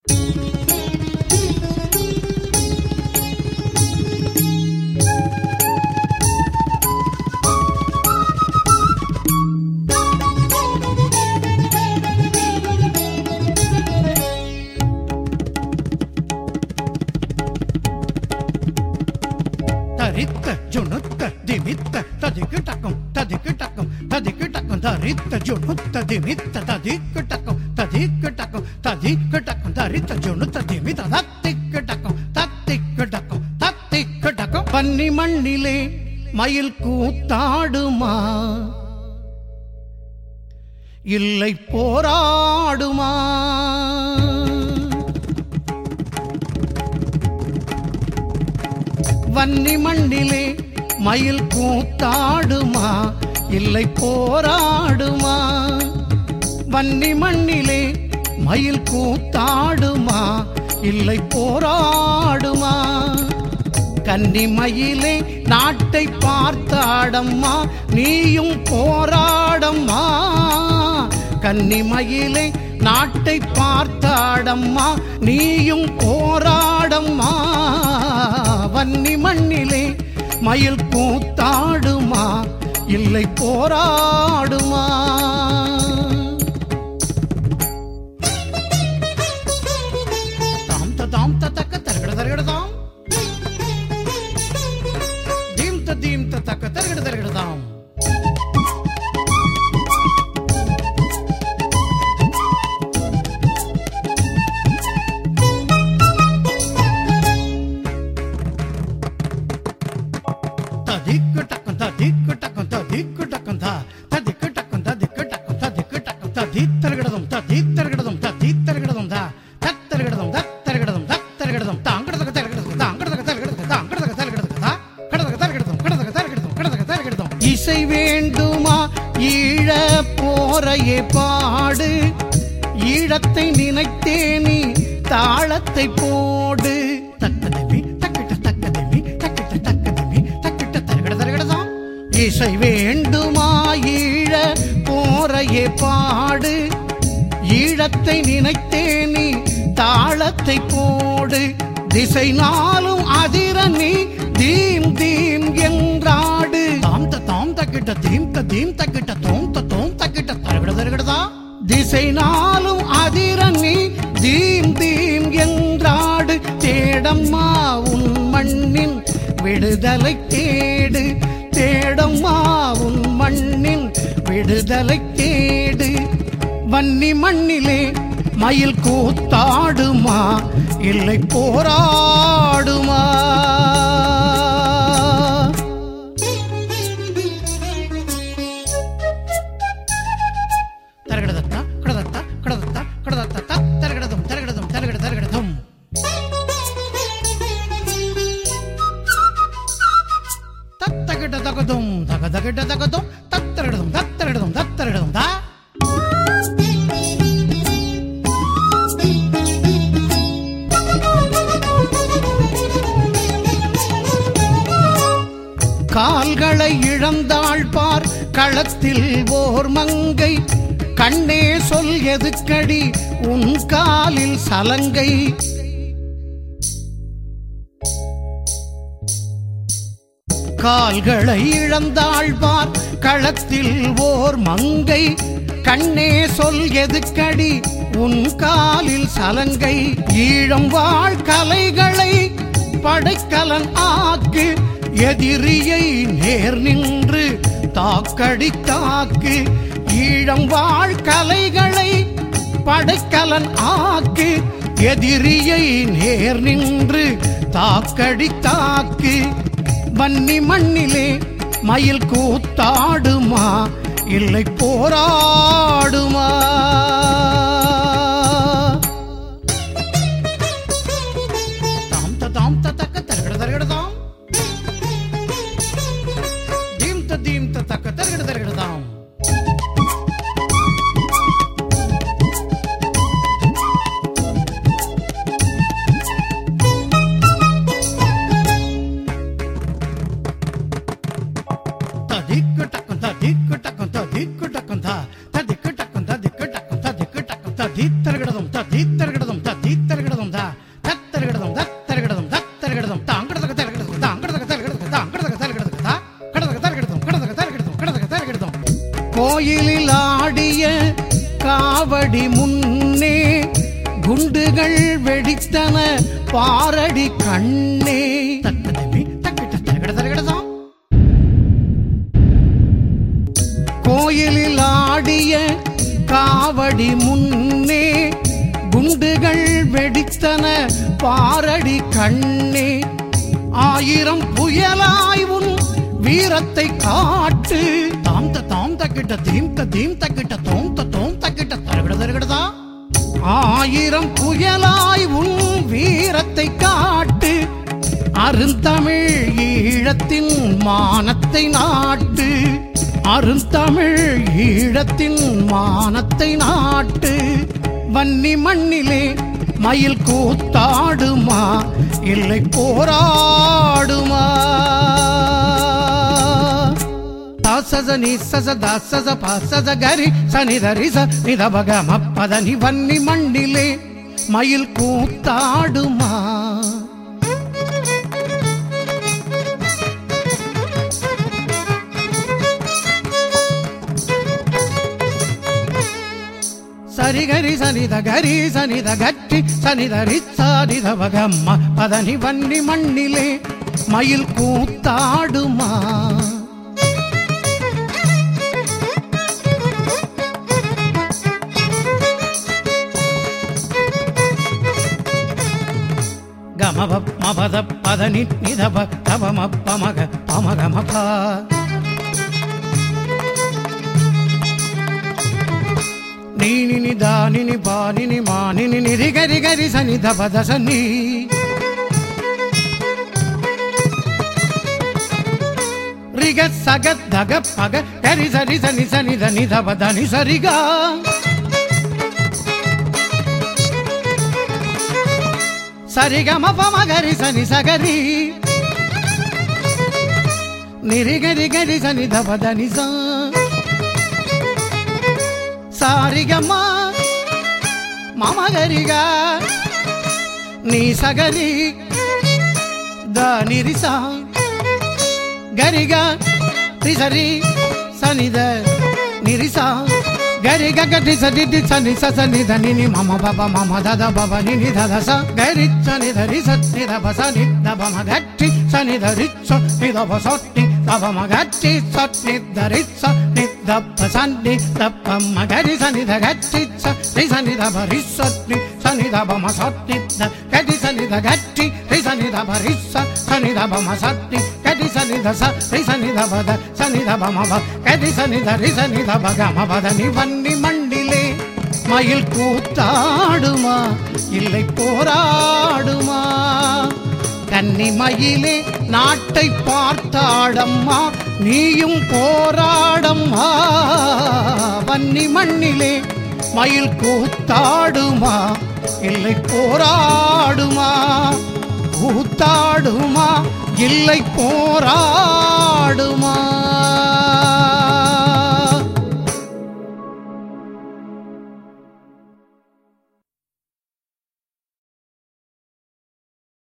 தரித்த ஜுணுத்த திமித்த ததிக்கு டக்கம் ததிக்கு டக்கம் ததிக்கு டக்கம் தரித்த ஜுணுத்த திமித்த ததிக்கு டக்கம் ததிக்கு டக்கம் ததிக்கு டக்கம் தரித்த ஜுணுத்த திமித்த தத்திக்கு டக்கம் தத்திக்கு டக்கம் தத்திக்கு டக்கம் பன்னி மண்ணிலே மயில் கூத்தாடுமா இல்லை போராடுமா வன்னி மண்ணிலே மயில் கூத்தாடுமா இல்லை போராடுமா வன்னி மண்ணிலே மயில் கூத்தாடுமா இல்லை போராடுமா கன்னி மயிலே நாட்டை பார்த்தாடம்மா நீயும் போராடம்மா கன்னி மயிலே நாட்டை பார்த்தாடம்மா நீயும் போராடம்மா வன்னி மண்ணிலே மயில் கூத்தாடுமா இல்லை போராடுமா தாம் த தாம் த தக்க தரகட தரகட தாம் தீம் த தீம் த தக்க தரகட தரகட தாம் ததிக்கு டக்கம் ததிக்கு டக்கம் ததிக்கு டக்கம் தா ததிக்கு டக்கம் ததிக்கு டக்கம் ததிக்கு டக்கம் ததித்தரகிடதும் ததித்தரகிடதும் ததித்தரகிடதும் தா தத்தரகிடதும் தத்தரகிடதும் தத்தரகிடதும் தாங்கடதக தரகிடதும் தாங்கடதக தரகிடதும் தாங்கடதக தரகிடதும் தா கடதக தரகிடதும் கடதக தரகிடதும் கடதக தரகிடதும் இசை வேண்டுமா ஈழ போரையே பாடு ஈழத்தை நினைத்தே நீ தாளத்தை போடு தக்கதமி தக்கிட்ட தக்கதமி தக்கிட்ட தக்கதமி தக்கிட்ட தரகட தரகடதாம் இசை வேண்டுமா ஈழ போரையே பாடு ஈழத்தை நினைத்தே நீ தாளத்தை போடு திசை நாளும் அதிர நீ தீம் தீம் என்றாடு தாம் த தாம் தக்கிட்ட தீம் த தீம் தக்கிட்ட தோம் த தோம் தக்கிட்ட தரகட தரகடதா திசை நாளும் அதிர நீ தீம் தீம் என்றாடு தேடம்மா உன் மண்ணின் விடுதலை தேடு தேடம்மா உன் மண்ணின் விடுதலை தேடு வன்னி மண்ணிலே மயில் கூத்தாடுமா இல்லை போராடுமா தரகடதத்தா கடதத்தா கடதத்தா கடதத்தா தரகடதும் தரகடதும் தரகட தரகடதும் தத்தகிட்ட தகதும் தகதகிட்ட தகதும் தத்தரகடதும் தத்தரகடதும் தத்தரகடதும் தா கால்களை இழந்தாள் பார் களத்தில் ஓர் மங்கை கண்ணே சொல் எதுக்கடி உன் காலில் சலங்கை கால்களை இழந்தாள் பார் களத்தில் ஓர் மங்கை கண்ணே சொல் எதுக்கடி உன் காலில் சலங்கை ஈழம் வாழ் கலைகளை படைக்கலன் ஆக்கு எதிரியை நேர் நின்று தாக்கடி தாக்கு ஈழம் வாழ் கலைகளை படைக்கலன் ஆக்கு எதிரியை நேர் நின்று தாக்கடி தாக்கு வன்னி மண்ணிலே மயில் கூத்தாடுமா இல்லை போராடுமா தாம் த தாம் த தக்க தரகட தரகட தாம் தீம் த தீம் த தக்க தரகட தரகட தாம் ததிக்கு டக்கம் ததிக்கு டக்கம் ததிக்கு டக்கம் தா ததிக்கு டக்கம் ததிக்கு டக்கம் ததிக்கு டக்கம் காவடி முன்னே குண்டுகள் வெடித்தன பாரடி கண்ணே தத்ததமி தக்கிட்ட தரகட தரகடதாம் கோயிலில் ஆடிய காவடி முன்னே குண்டுகள் வெடித்தன பாரடி கண்ணே ஆயிரம் புயலாய் உன் வீரத்தை காட்டு தாம் த தாம் தக்கிட்ட தீம் த தீம் தக்கிட்ட தோம் த தோம் தக்கிட்ட தரகட தரகடதா ஆயிரம் புயலாய் உன் வீரத்தை காட்டு அருந்தமிழ் ஈழத்தின் மானத்தை நாட்டு அருந்தமிழ் ஈழத்தின் மானத்தை நாட்டு வன்னி மண்ணிலே மயில் கூத்தாடுமா இல்லை போராடுமா தாசச நீ சச தாசச பாசச கரி சனி தரி ச நிதபக மப்பதனி வன்னி மண்ணிலே மயில் கூத்தாடுமா சரி கரி சனித கரி சனித கட்டி சனித ரிச்சாரித வகம்ம பதனி வன்னி மண்ணிலே மயில் கூத்தாடுமா கமப மபத பதனி நிதப தபம பமக பமகமபா நீனிని దానిని బానిని మానిని నిరి గరి గరి సని దబ దసని రిగ సగ దగ పగ గరి సరి సని సని దని దబ దని సరిగా సరిగమ పమ గరి సని సగరి నిరి గరి గరి సని దబ దని సా సారిగమ్మ మమగరిగా నీ సగరి దానిరిసా గరిగా త్రిసరి సనిద నిరిసా గరి గగటి సడి సని సని ధని మమ బబ మమ దద బబ నిని దద స గరి సని ధరి సని దబ సని దబ మగట్టి సని ధరి స నిదబ సొట్టి దబ మగట్టి సని ధరి స నిదబ సని దబ మగరి సని ధగట్టి స రి సని దబ రి సని సని దబ మ సని ద గటి సని ధగట్టి రి సని దబ రి స సని దబ మ సని గటి సని ద స రి సని దబ ద సని దబ మ బ గటి సని ద రి సని దబ గ మ பத நீ வன்னி மண்டிலே மயில் கூத்தாடுமா இல்லை போராடுமா கன்னி மயிலே நாட்டை பார்த்தாடம்மா நீயும் போராடம்மா வன்னி மண்ணிலே மயில் கூத்தாடுமா இல்லை போராடுமா கூத்தாடுமா இல்லை போராடுமா